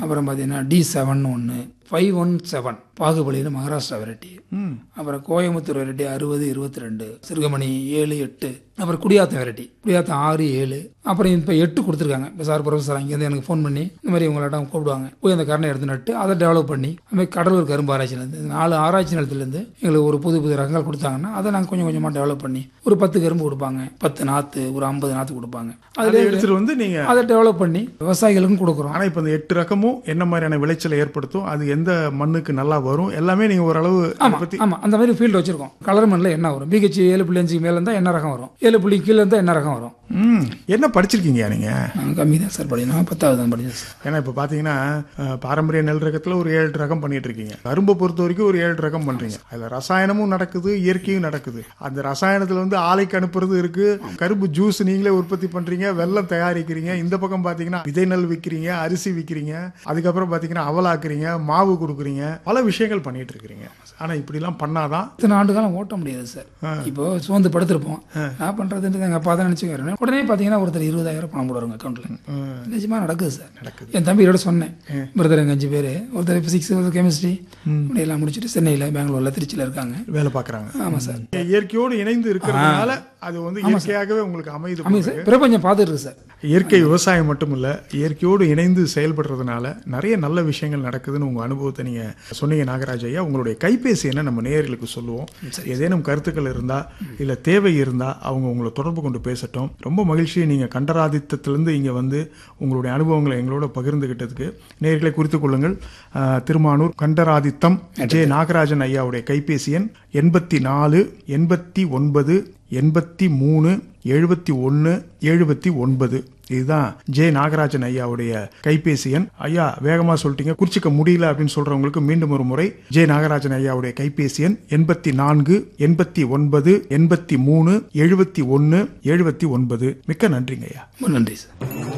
அப்புறம் பார்த்தீங்கன்னா T seven ஒன்று ஃபைவ் ஒன் செவன் பாகுபலியில் மகாராஷ்டிரா வெரைட்டி அப்புறம் கோயம்புத்தூர் வெரைட்டி அறுபது இருபத்தி ரெண்டு சிறுகமணி ஏழு எட்டு அப்புறம் குடியாத்தம் வெரைட்டி குடியாத்தம் ஆறு ஏழு அப்புறம் இப்போ எட்டு கொடுத்துருக்காங்க இப்போ சார் ப்ரொஃபஸர் அங்கேருந்து எனக்கு ஃபோன் பண்ணி இந்த மாதிரி உங்களாட்டம் கூப்பிடுவாங்க போய் அந்த கரணை எடுத்து நட்டு அதை டெவலப் பண்ணி அது மாதிரி கடலூர் கரும்பு ஆராய்ச்சியிலேருந்து நாலு ஆராய்ச்சி நிலத்துலேருந்து எங்களுக்கு ஒரு புது புது ரகங்கள் கொடுத்தாங்கன்னா அதை நாங்கள் கொஞ்சம் கொஞ்சமாக டெவலப் பண்ணி ஒரு பத்து கரும்பு கொடுப்பாங்க பத்து நாற்று ஒரு ஐம்பது நாற்று கொடுப்பாங்க அதை அதில் எடுத்துட்டு வந்து நீங்க அதை டெவலப் பண்ணி விவசாயிகளுக்கும் கொடுக்குறோம் ஆனா இப்ப இந்த எட்டு ரகமும் என்ன மாதிரியான விளைச்சலை ஏற்படுத்தும் அது எந்த மண்ணுக்கு நல்லா வரும் எல்லாமே நீங்க ஓரளவு அதை ஆமா பத்தி ஆமா அந்த மாதிரி ஃபீல்டு வச்சிருக்கோம் கலர் மண்ணில் என்ன வரும் பிஹெச் ஏழு புள்ளி அஞ்சுக்கு மேல இருந்தா என்ன ரகம் வரும் ஏழு புள்ளி கீழே இருந்தா என்ன ரகம் வரும் ம், என்ன படிச்சிருக்கீங்க நீங்க நான் கம்மி தான் சார் படிக்கணும் நான் பத்தாவது தான் படிச்சேன் சார் ஏன்னா இப்ப பாத்தீங்கன்னா அஹ், பாரம்பரிய நெல் ரகத்துல ஒரு ஏழு ரகம் பண்ணிட்டு இருக்கீங்க கரும்பை பொறுத்த வரைக்கும் ஒரு ஏழு ரகம் பண்றீங்க அதுல ரசாயனமும் நடக்குது இயற்கையும் நடக்குது அந்த ரசாயனத்துல வந்து ஆலைக்கு அனுப்புறது இருக்கு கரும்பு ஜூஸ் நீங்களே உற்பத்தி பண்றீங்க வெல்லம் தயாரிக்கிறீங்க இந்த பக்கம் பாத்தீங்கன்னா விதை நெல் விக்கிறீங்க அரிசி விக்கிறீங்க அதுக்கப்புறம் பாத்தீங்கன்னா அவலாக்குறீங்க மாவு கொடுக்குறீங்க பல விஷயங்கள் பண்ணிட்டு இருக்கிறீங்க ஆனா இப்படி எல்லாம் பண்ணாதான் இத்தனை ஆண்டு காலம் ஓட்ட முடியாது சார் இப்போ சோர்ந்து படுத்திருப்போம் நான் பண்றதுன்றது எங்க அப்பா தான் நினைச்சுக்கிறேன் உடனே பாத்தீங்கன்னா ஒருத்தர் இருபதாயிரம் பணம் போடுவாங்க அக்கௌண்ட்ல நிஜமா நடக்குது சார் நடக்குது என் தம்பியோட சொன்னேன் பிரதர் எங்க அஞ்சு பேர் ஒருத்தர் இப்போ சிக்ஸ் கெமிஸ்ட்ரி எல்லாம் முடிச்சுட்டு சென்னையில பெங்களூர்ல திருச்சியில இருக்காங்க வேலை பாக்குறாங்க ஆமா சார் இயற்கையோடு இணைந்து இருக்கிறதுனால அது வந்து இயற்கையாகவே உங்களுக்கு அமைது ஆமாம் சார் பிரபஞ்சம் பார்த்துட்டு இருக்கு சார் இயற்கை விவசாயம் மட்டும் இல்ல இயற்கையோடு இணைந்து செயல்படுறதுனால நிறைய நல்ல விஷயங்கள் நடக்குதுன்னு உங்க அனுபவத்தை நீங்க சொன்னீங்க நாகராஜ் ஐயா உங்களுடைய கைபேசி என்ன நம்ம நேயர்களுக்கு சொல்லுவோம் ஏதேனும் கருத்துக்கள் இருந்தா இல்ல தேவை இருந்தா அவங்க உங்களை தொடர்பு கொண்டு பேசட்டும் ரொம்ப மகிழ்ச்சி நீங்க கண்டராதித்தத்திலிருந்து இங்க வந்து உங்களுடைய அனுபவங்களை எங்களோட பகிர்ந்துகிட்டதுக்கு நேயர்களை குறித்துக் கொள்ளுங்கள் ஆஹ், திருமானூர் கண்டராதித்தம் ஜே நாகராஜன் ஐயாவுடைய கைபேசி எண் எண்பத்தி நாலு எண்பத்தி ஒன்பது எண்பத்தி மூணு எழுபத்தி ஒன்று எழுபத்தி ஒன்பது இதுதான் ஜே நாகராஜன் ஐயாவுடைய கைபேசி எண் ஐயா வேகமா சொல்லிட்டீங்க குறிச்சிக்க முடியல அப்படின்னு சொல்றவங்களுக்கு மீண்டும் ஒரு முறை ஜே நாகராஜன் ஐயாவுடைய கைபேசி எண் எண்பத்தி நான்கு எண்பத்தி ஒன்பது எண்பத்தி மூணு எழுபத்தி ஒன்று எழுபத்தி ஒன்பது மிக்க நன்றிங்க ஐயா ரொம்ப நன்றி சார்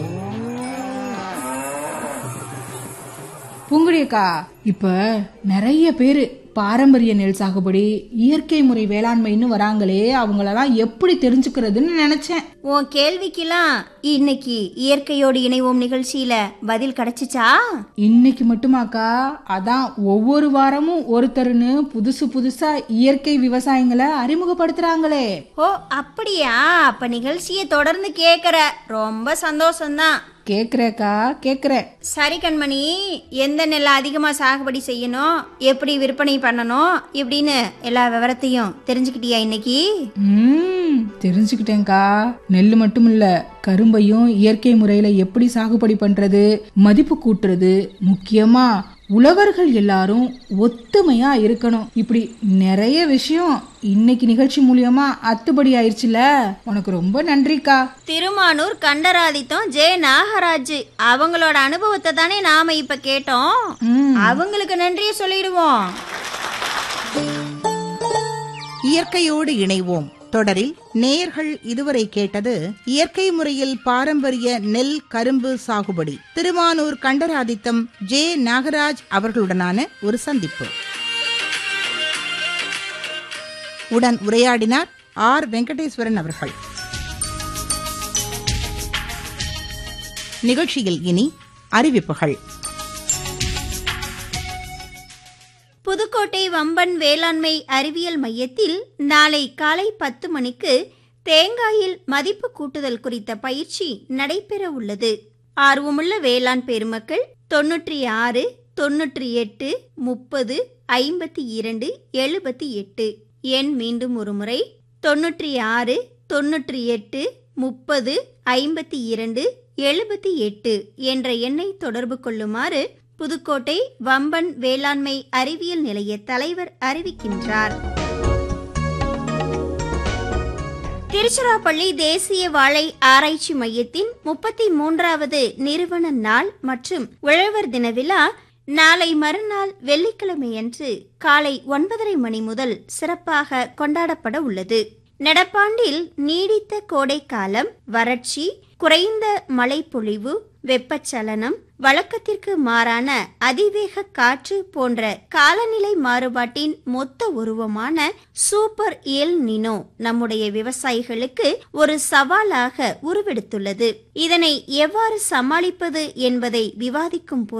பூங்குடியக்கா இப்ப நிறைய பேரு பாரம்பரிய நெல் சாகுபடி இயற்கை முறை வேளாண்மைன்னு வராங்களே அவங்களெல்லாம் எப்படி தெரிஞ்சுக்கிறதுன்னு நினைச்சேன் உன் கேள்விக்கெல்லாம் இன்னைக்கு இயற்கையோடு இணைவோம் நிகழ்ச்சியில பதில் கிடைச்சிச்சா இன்னைக்கு மட்டுமாக்கா அதான் ஒவ்வொரு வாரமும் ஒருத்தருன்னு புதுசு புதுசா இயற்கை விவசாயங்களை அறிமுகப்படுத்துறாங்களே ஓ அப்படியா அப்ப நிகழ்ச்சியை தொடர்ந்து கேக்குற ரொம்ப சந்தோஷம்தான் கேக்குறேக்கா கேக்குறேன் சரி கண்மணி எந்த நெல்லை அதிகமா சாகுபடி செய்யணும் எப்படி விற்பனை பண்ணணும் இப்படின்னு எல்லா விவரத்தையும் தெரிஞ்சுக்கிட்டியா இன்னைக்கு ம் தெரிஞ்சுக்கிட்டேன்க்கா நெல் மட்டும் இல்ல கரும்பையும் இயற்கை முறையில எப்படி சாகுபடி பண்றது மதிப்பு கூட்டுறது முக்கியமா உழவர்கள் எல்லாரும் ஒத்துமையா இருக்கணும் இப்படி நிறைய விஷயம் இன்னைக்கு நிகழ்ச்சி மூலியமா அத்துபடி ஆயிருச்சுல உனக்கு ரொம்ப நன்றிக்கா திருமானூர் கண்டராதித்தம் ஜே நாகராஜ் அவங்களோட அனுபவத்தை தானே நாம இப்ப கேட்டோம் ம். அவங்களுக்கு நன்றியை சொல்லிடுவோம் இயற்கையோடு இணைவோம் தொடரில் நேயர்கள் இதுவரை கேட்டது இயற்கை முறையில் பாரம்பரிய நெல் கரும்பு சாகுபடி திருமானூர் கண்டராதித்தம் ஜே நாகராஜ் அவர்களுடனான ஒரு சந்திப்பு உடன் உரையாடினார் ஆர் வெங்கடேஸ்வரன் அவர்கள் நிகழ்ச்சியில் இனி அறிவிப்புகள் புதுக்கோட்டை வம்பன் வேளாண்மை அறிவியல் மையத்தில் நாளை காலை பத்து மணிக்கு தேங்காயில் மதிப்பு கூட்டுதல் குறித்த பயிற்சி நடைபெற உள்ளது ஆர்வமுள்ள வேளாண் பெருமக்கள் தொன்னூற்றி ஆறு தொன்னூற்றி எட்டு முப்பது ஐம்பத்தி இரண்டு எழுபத்தி எட்டு எண் மீண்டும் ஒரு முறை தொன்னூற்றி ஆறு தொன்னூற்றி எட்டு முப்பது ஐம்பத்தி இரண்டு எழுபத்தி எட்டு என்ற எண்ணை தொடர்பு கொள்ளுமாறு புதுக்கோட்டை வம்பன் வேளாண்மை அறிவியல் நிலைய தலைவர் அறிவிக்கின்றார் திருச்சிராப்பள்ளி தேசிய வாழை ஆராய்ச்சி மையத்தின் முப்பத்தி மூன்றாவது நிறுவன நாள் மற்றும் உழவர் தின விழா நாளை மறுநாள் வெள்ளிக்கிழமையன்று காலை ஒன்பதரை மணி முதல் சிறப்பாக கொண்டாடப்பட உள்ளது நடப்பாண்டில் நீடித்த கோடைக்காலம் வறட்சி குறைந்த மழைப்பொழிவு வெப்பச்சலனம் வழக்கத்திற்கு மாறான அதிவேக காற்று போன்ற காலநிலை மாறுபாட்டின் மொத்த உருவமான சூப்பர் எல் நினோ நம்முடைய விவசாயிகளுக்கு ஒரு சவாலாக உருவெடுத்துள்ளது இதனை எவ்வாறு சமாளிப்பது என்பதை விவாதிக்கும்